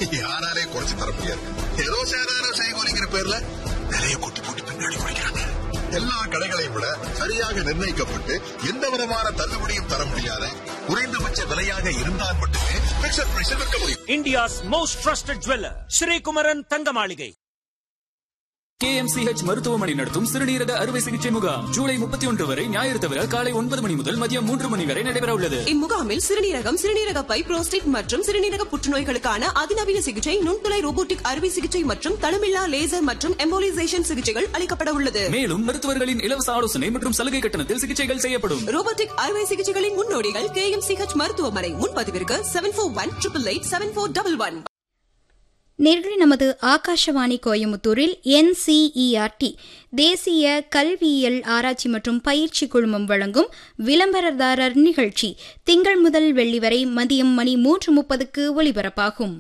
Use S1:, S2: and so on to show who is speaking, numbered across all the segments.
S1: யாராலே குறைச்சு தர முடியாது ஏதோ சேதார செய்கோலிங்கிற பேர்ல விலையை கொட்டி போட்டு பின்னாடி குறைக்கிறாங்க எல்லா கடைகளையும் விட சரியாக நிர்ணயிக்கப்பட்டு எந்த விதமான தள்ளுபடியும் தர முடியாத குறைந்தபட்ச விலையாக இருந்தால் மட்டுமே பிக்சர் பிரைஸில் விற்க முடியும்
S2: India's most trusted jeweler, Sri Kumaran Tangamalige.
S3: KMCH மருத்துவமனை நடத்தும் சிறுநீரக அறுவை சிகிச்சை முகாம் ஜூலை முப்பத்தி ஒன்று வரை ஞாயிறு தவிர காலை ஒன்பது மணி முதல் மதியம் மூன்று மணி வரை நடைபெற உள்ளது
S4: இம்முகாமில் சிறுநீரகம் சிறுநீரக பை புரோஸ்டேட் மற்றும் சிறுநீரக புற்றுநோய்களுக்கான அதிநவீன சிகிச்சை நுண்துளை ரோபோட்டிக் அறுவை சிகிச்சை மற்றும் தளமில்லா லேசர் மற்றும் எம்போலிசேஷன் சிகிச்சைகள் அளிக்கப்பட உள்ளது
S3: மேலும் மருத்துவர்களின் இலவச ஆலோசனை மற்றும் சலுகை கட்டணத்தில் சிகிச்சைகள் செய்யப்படும்
S4: ரோபோட்டிக் அறுவை சிகிச்சைகளின் முன்னோடிகள் கே எம் சிஹெச் மருத்துவமனை முன்பதிவிற்கு seven four one triple eight seven four double one
S5: நேர்களை நமது ஆகாஷவாணி கோயமுத்தூரில் என்சிஇஆர்டி தேசிய கல்வியியல் ஆராய்ச்சி மற்றும் பயிற்சி குழுமம் வழங்கும் விளம்பரதாரர் நிகழ்ச்சி திங்கள் முதல் வெள்ளி வரை மதியம் மணி மூன்று முப்பதுக்கு ஒலிபரப்பாகும்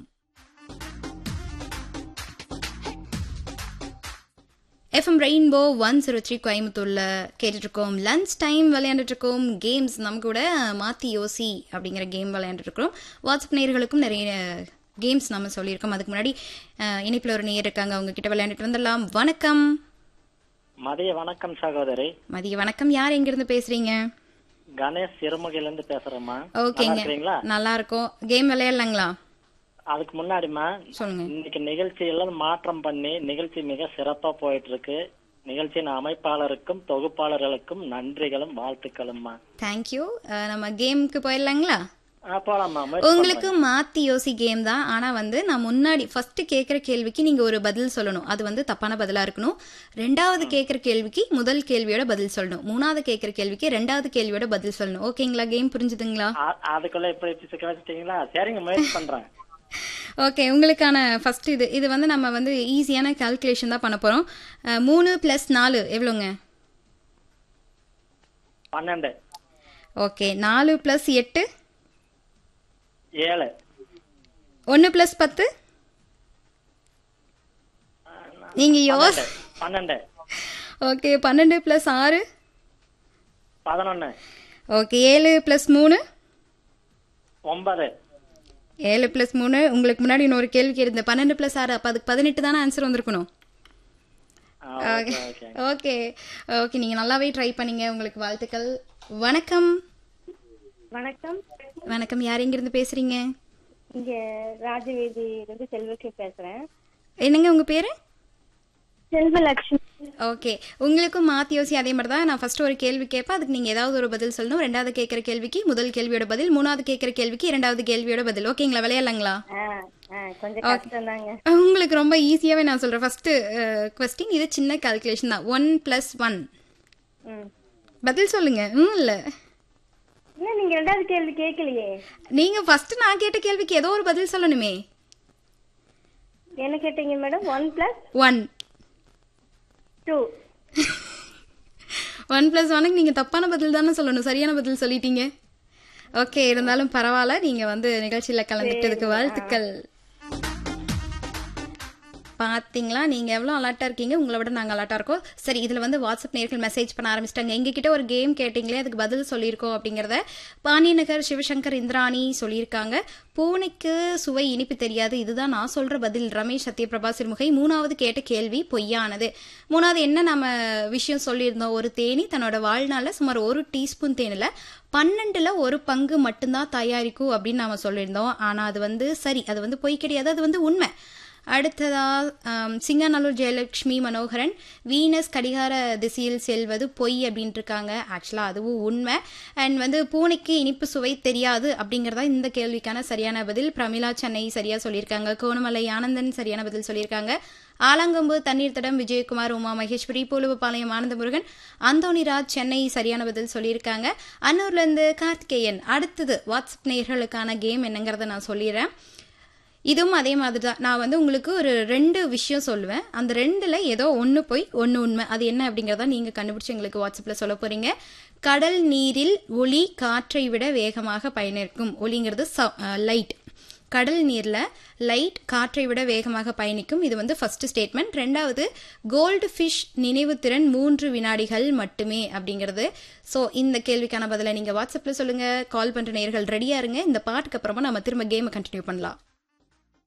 S5: FM rainbow one zero three கோயம்புத்தூர்ல கேட்டுட்டு இருக்கோம் லஞ்ச் டைம் விளையாண்டுட்டு இருக்கோம் கேம்ஸ் நம்ம கூட மாத்தி யோசி அப்படிங்கிற கேம் விளையாண்டுட்டு இருக்கிறோம் வாட்ஸ்அப் நேயர்களுக்கும் நிறைய கேம்ஸ் நம்ம சொல்லியிருக்கோம் அதுக்கு முன்னாடி அஹ், இணைப்புல ஒரு நேயர் இருக்காங்க அவங்க கிட்ட விளையாண்டுட்டு வந்துடலாம் வணக்கம்
S6: மதிய வணக்கம் சகோதரி
S5: மதிய வணக்கம் யார் எங்கிருந்து பேசுறீங்க
S6: கணேஷ் சிறுமுகையில இருந்து பேசுறேம்மா
S5: ஓகேங்க
S6: நல்லா இருக்கீங்களா
S5: நல்லா இருக்கும் கேம் விளையாடலாங்களா
S6: அதுக்கு முன்னாடிமா
S5: சொல்லுங்க
S6: இன்னைக்கு நிகழ்ச்சி எல்லாம் மாற்றம் பண்ணி நிகழ்ச்சி மிக சிறப்பா போயிட்டு இருக்கு நிகழ்ச்சியின் அமைப்பாளருக்கும் தொகுப்பாளர்களுக்கும் நன்றிகளும் வாழ்த்துக்களும்மா
S5: தேங்க்யூ நம்ம கேமுக்கு போயிடலாங்களா
S6: ஆ, போலாம்மா முயற்சி
S5: உங்களுக்கு மாத்தி யோசி கேம் தான் ஆனா வந்து நான் முன்னாடி ஃபர்ஸ்ட் கேக்குற கேள்விக்கு நீங்க ஒரு பதில் சொல்லணும் அது வந்து தப்பான பதிலா இருக்கணும் ரெண்டாவது கேக்குற கேள்விக்கு முதல் கேள்வியோட பதில் சொல்லணும் மூணாவது கேக்குற கேள்விக்கு ரெண்டாவது கேள்வியோட பதில் சொல்லணும் ஓகேங்களா கேம் புரிஞ்சுதுங்களா
S6: ஆ- அதுக்குள்ள இப்படி சிக்க வச்சிட்டீங்களா சரிங்க முயற்சி பண்றேன்
S5: ஓகே உங்களுக்கான ஃபர்ஸ்ட் இது இது வந்து நம்ம வந்து ஈஸியான கால்குலேஷன் தான் பண்ண போறோம் அஹ், மூணு பிளஸ் நாலு எவ்வளோங்க
S6: பன்னெண்டு
S5: ஓகே நாலு பிளஸ் எட்டு
S6: ஏழு
S5: ஒன்று பிளஸ் பத்து நீங்க யோஸ்
S6: பன்னெண்டு
S5: ஓகே பன்னெண்டு பிளஸ் ஆறு
S6: பதினொன்னு
S5: ஓகே ஏழு பிளஸ் மூணு
S6: ஒன்பது
S5: ஏழு பிளஸ் மூணு உங்களுக்கு முன்னாடி இன்னொரு கேள்வி கேட்டிருந்தேன் பன்னெண்டு பிளஸ் ஆறு அப்போ அதுக்கு பதினெட்டு தானே ஆன்சர் வந்திருக்கணும்
S6: ஆ, ஓகே ஓகே
S5: ஓகே ஓகே நீங்கள் நல்லாவே ட்ரை பண்ணீங்க உங்களுக்கு வாழ்த்துக்கள் வணக்கம்
S7: வணக்கம்
S5: வணக்கம் யார் எங்கிருந்து பேசுறீங்க
S7: இங்க ராஜவேதியிலிருந்து செல்வலட்சுமி பேசுறேன்
S5: என்னங்க உங்க பேரு
S7: செல்வலட்சுமி
S5: ஓகே உங்களுக்கும் மாத்தி யோசி அதே மாதிரி தான் நான் ஃபர்ஸ்ட் ஒரு கேள்வி கேட்பேன் அதுக்கு நீங்க ஏதாவது ஒரு பதில் சொல்லணும் ரெண்டாவது கேட்குற கேள்விக்கு முதல் கேள்வியோட பதில் மூணாவது கேட்குற கேள்விக்கு இரண்டாவது கேள்வியோட பதில் ஓகேங்களா விளையாடலாங்களா
S7: ஆ, ஆ, கொஞ்சம் கஷ்டம் தாங்க
S5: உங்களுக்கு ரொம்ப ஈஸியாவே நான் சொல்றேன் ஃபர்ஸ்ட் கொஸ்டின் இது சின்ன கால்குலேஷன் தான் ஒன் பிளஸ் ஒன்
S7: ம்.
S5: பதில் சொல்லுங்க ம் இல்ல
S7: என்ன நீங்க ரெண்டாவது கேள்வி கேட்கலையே
S5: நீங்க ஃபர்ஸ்ட் நான் கேட்ட கேள்விக்கு ஏதோ ஒரு பதில் சொல்லணுமே
S7: என்ன கேட்டீங்க madam one plus
S5: one
S7: two
S5: one plus ஒனுக்கு நீங்க தப்பான பதில் தானே சொல்லணும் சரியான பதில் சொல்லிட்டீங்க ஓகே இருந்தாலும் பரவாயில்ல நீங்க வந்து நிகழ்ச்சியில கலந்துட்டதுக்கு வாழ்த்துக்கள் பாத்தீங்களா நீங்க எவ்வளவு அலர்ட்டா இருக்கீங்க உங்களை விட நாங்க அலர்ட்டா இருக்கோம் சரி இதுல வந்து வாட்ஸ்அப் நேர்கள் மெசேஜ் பண்ண ஆரம்பிச்சிட்டாங்க எங்க கிட்ட ஒரு கேம் கேட்டீங்களே அதுக்கு பதில் சொல்லியிருக்கோம் அப்படிங்கறத பாண்டியநகர் சிவசங்கர் இந்திராணி சொல்லியிருக்காங்க பூனைக்கு சுவை இனிப்பு தெரியாது இதுதான் நான் சொல்ற பதில் ரமேஷ் சத்யபிரபா சிறுமுகை மூணாவது கேட்ட கேள்வி பொய்யானது மூணாவது என்ன நம்ம விஷயம் சொல்லியிருந்தோம் ஒரு தேனி தன்னோட வாழ்நாள்ல சுமார் ஒரு டீஸ்பூன் தேனில பன்னெண்டுல ஒரு பங்கு மட்டும்தான் தயாரிக்கும் அப்படின்னு நாம சொல்லியிருந்தோம் ஆனா அது வந்து சரி அது வந்து பொய் கிடையாது அது வந்து உண்மை அடுத்ததா ஆம், சிங்கநல்லூர் ஜெயலட்சுமி மனோகரன் வீனஸ் கடிகார திசையில் செல்வது பொய் அப்படின்ட்டு இருக்காங்க ஆக்சுவலா அதுவும் உண்மை அண்ட் வந்து பூனைக்கு இனிப்பு சுவை தெரியாது அப்படிங்கறதா இந்த கேள்விக்கான சரியான பதில் பிரமிளா சென்னை சரியா சொல்லியிருக்காங்க கோணமலை ஆனந்தன் சரியான பதில் சொல்லியிருக்காங்க ஆலங்கம்பு தண்ணீர் தடம் விஜயகுமார் உமா மகேஸ்வரி பூலுவபாளையம் ஆனந்தமுருகன் அந்தோனிராஜ் சென்னை சரியான பதில் சொல்லியிருக்காங்க அன்னூர்ல இருந்து கார்த்திகேயன் அடுத்தது வாட்ஸ்அப் நேயர்களுக்கான கேம் என்னங்கிறத நான் சொல்லிடுறேன் இதுவும் அதே மாதிரி தான் நான் வந்து உங்களுக்கு ஒரு ரெண்டு விஷயம் சொல்லுவேன் அந்த ரெண்டுல ஏதோ ஒன்று போய் ஒன்று உண்மை அது என்ன அப்படிங்கிறத நீங்கள் கண்டுபிடிச்சு எங்களுக்கு வாட்ஸ்அப்பில் சொல்ல போறீங்க கடல் நீரில் ஒளி காற்றை விட வேகமாக பயணிக்கும் ஒளிங்கிறது லைட் கடல் நீர்ல லைட் காற்றை விட வேகமாக பயணிக்கும் இது வந்து ஃபர்ஸ்ட் ஸ்டேட்மெண்ட் ரெண்டாவது கோல்டு ஃபிஷ் நினைவு திறன் மூன்று வினாடிகள் மட்டுமே அப்படிங்கிறது ஸோ இந்த கேள்விக்கான பதிலை நீங்க வாட்ஸ்அப்ல சொல்லுங்க கால் பண்ற நேர்கள் ரெடியா இருங்க இந்த பாட்டுக்கு அப்புறமா நம்ம திரும்ப கேமை கண்டினியூ பண்ணலாம்